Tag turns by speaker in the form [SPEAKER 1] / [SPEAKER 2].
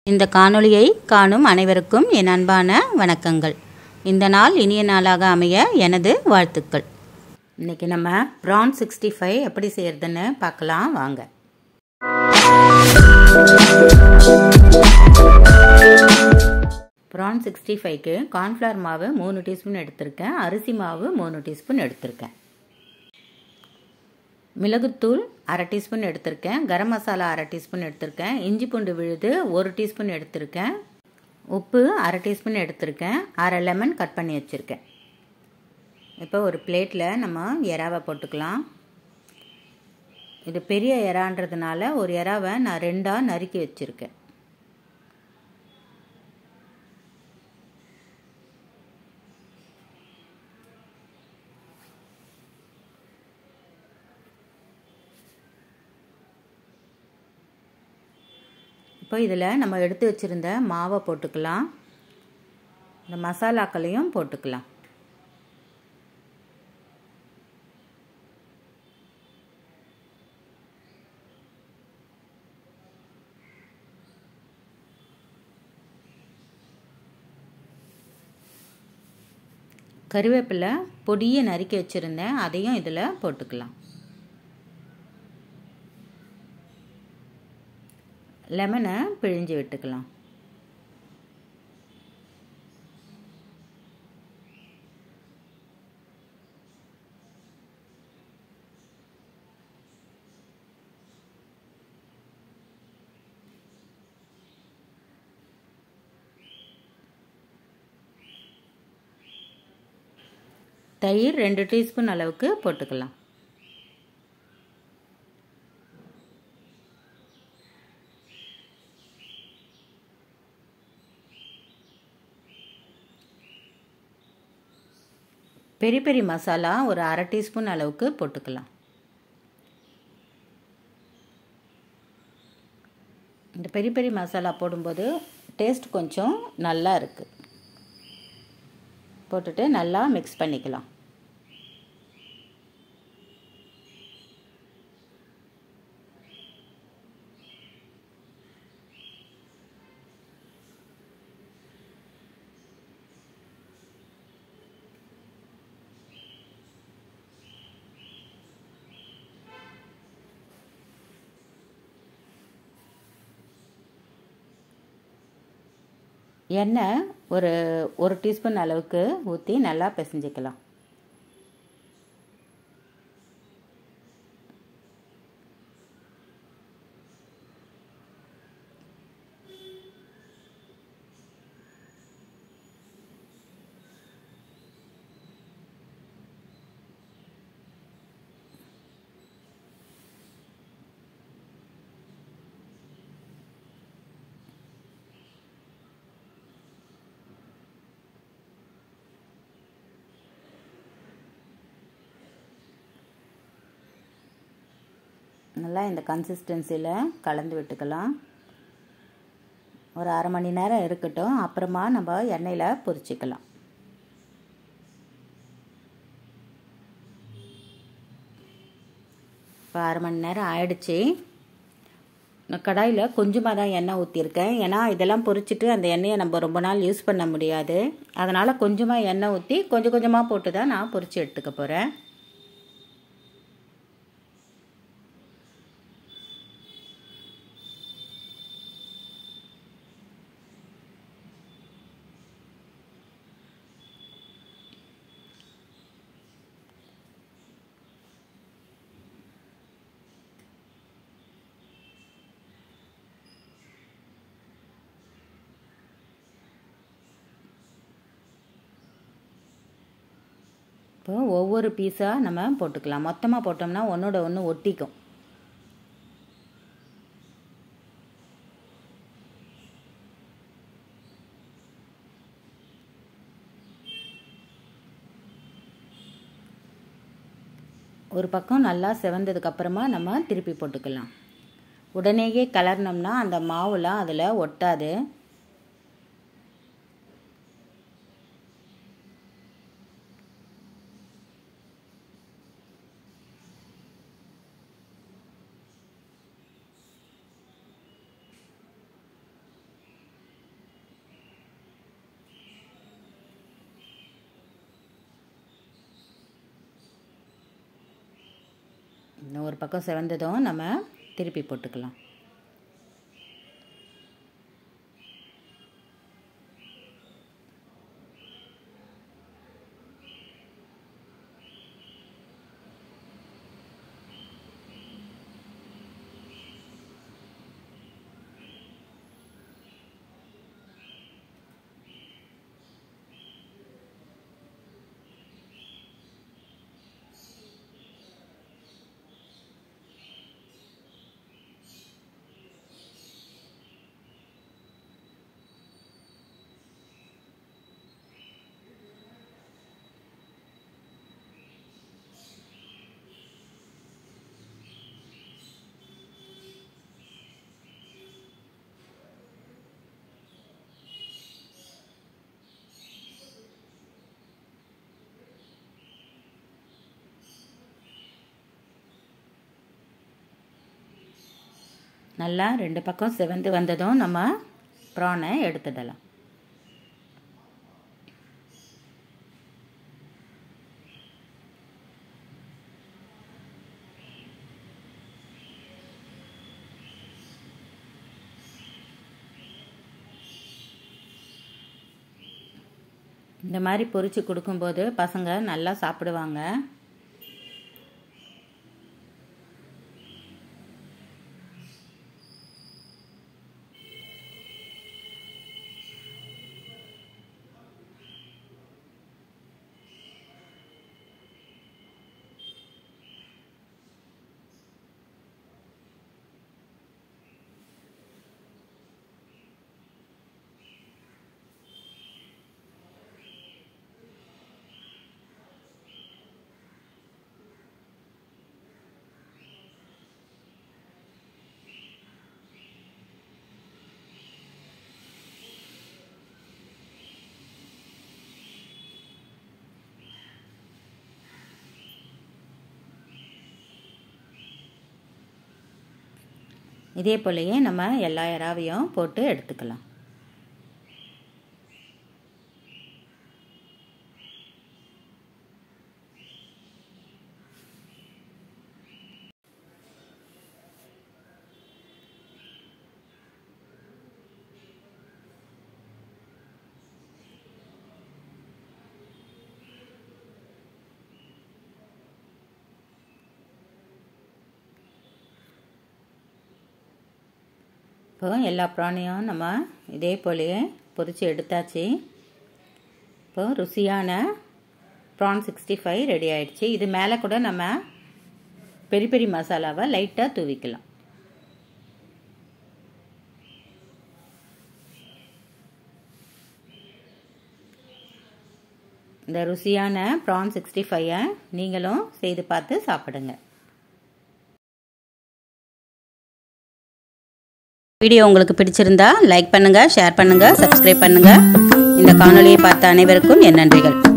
[SPEAKER 1] இந்த காணொளியை காணும் அனைவருக்கும் என் அன்பான வணக்கங்கள் இந்த நாள் இனிய நாளாக அமைய எனது வாழ்த்துக்கள் இன்றைக்கி நம்ம ப்ரான் சிக்ஸ்டி ஃபைவ் எப்படி செய்கிறதுன்னு பார்க்கலாம் வாங்க ப்ரான் சிக்ஸ்டி ஃபைவ்க்கு கார்ன்ஃப்ளவர் மாவு மூணு டீஸ்பூன் எடுத்திருக்கேன் அரிசி மாவு மூணு டீஸ்பூன் எடுத்திருக்கேன் மிளகுத்தூள் அரை டீஸ்பூன் எடுத்திருக்கேன் கரம் மசாலா அரை டீஸ்பூன் எடுத்திருக்கேன் இஞ்சி பூண்டு விழுது ஒரு டீஸ்பூன் எடுத்திருக்கேன் உப்பு அரை டீஸ்பூன் எடுத்திருக்கேன் அரை லெமன் கட் பண்ணி வச்சுருக்கேன் இப்போ ஒரு பிளேட்டில் நம்ம எறாவை போட்டுக்கலாம் இது பெரிய எறான்றதுனால ஒரு எறாவை நான் ரெண்டாக நறுக்கி வச்சுருக்கேன் இப்போ இதில் நம்ம எடுத்து வச்சுருந்த மாவை போட்டுக்கலாம் இந்த மசாலாக்களையும் போட்டுக்கலாம் கருவேப்பிலை பொடியை நறுக்கி வச்சுருந்தேன் அதையும் இதில் போட்டுக்கலாம் லெமனை பிழிஞ்சு விட்டுக்கலாம் தயிர் ரெண்டு டீஸ்பூன் அளவுக்கு போட்டுக்கலாம் பெரி பெரி மசாலா ஒரு அரை டீஸ்பூன் அளவுக்கு போட்டுக்கலாம் இந்த பெரி பெரி மசாலா போடும்போது டேஸ்ட் கொஞ்சம் நல்லா இருக்குது போட்டுட்டு நல்லா மிக்ஸ் பண்ணிக்கலாம் எண்ணெய் ஒரு ஒரு டீஸ்பூன் அளவுக்கு ஊற்றி நல்லா பிசைஞ்சிக்கலாம் நல்லா இந்த கன்சிஸ்டன்சியில் கலந்து விட்டுக்கலாம் ஒரு அரை மணி நேரம் இருக்கட்டும் அப்புறமா நம்ம எண்ணெயில் பொரிச்சிக்கலாம் இப்போ அரை மணி நேரம் ஆயிடுச்சு கடாயில் கொஞ்சமாக தான் எண்ணெய் ஊற்றிருக்கேன் ஏன்னா இதெல்லாம் பொரிச்சிட்டு அந்த எண்ணெயை நம்ம ரொம்ப நாள் யூஸ் பண்ண முடியாது அதனால் கொஞ்சமாக எண்ணெய் ஊற்றி கொஞ்சம் கொஞ்சமாக போட்டு தான் நான் பொரித்து எடுத்துக்க போகிறேன் இப்போ ஒவ்வொரு பீஸாக நம்ம போட்டுக்கலாம் மொத்தமாக போட்டோம்னா ஒன்றோட ஒன்று ஒட்டிக்கும் ஒரு பக்கம் நல்லா செவந்ததுக்கப்புறமா நம்ம திருப்பி போட்டுக்கலாம் உடனேயே கலர்னோம்னா அந்த மாவுலாம் அதில் ஒட்டாது இந்த ஒரு பக்கம் செவந்ததும் நம்ம திருப்பி போட்டுக்கலாம் நல்லா ரெண்டு பக்கம் செவந்து வந்ததும் நம்ம ப்ரானை எடுத்துடலாம் இந்த மாதிரி பொரித்து கொடுக்கும்போது பசங்க நல்லா சாப்பிடுவாங்க இதே போலயே நம்ம எல்லா இறாவையும் போட்டு எடுத்துக்கலாம் இப்போ எல்லா ப்ராணியும் நம்ம இதே போலயே பொரித்து எடுத்தாச்சு இப்போ ருசியான ப்ரான் சிக்ஸ்டி ஃபைவ் ரெடி ஆயிடுச்சு இது மேலே கூட நம்ம பெரி பெரி மசாலாவை லைட்டாக தூவிக்கலாம் இந்த ருசியான ப்ரான் சிக்ஸ்டி ஃபைவை நீங்களும் செய்து பார்த்து சாப்பிடுங்க வீடியோ உங்களுக்கு பிடிச்சிருந்தா லைக் பண்ணுங்கள் ஷேர் பண்ணுங்கள் சப்ஸ்கிரைப் பண்ணுங்கள் இந்த காணொலியை பார்த்த அனைவருக்கும் என் நன்றிகள்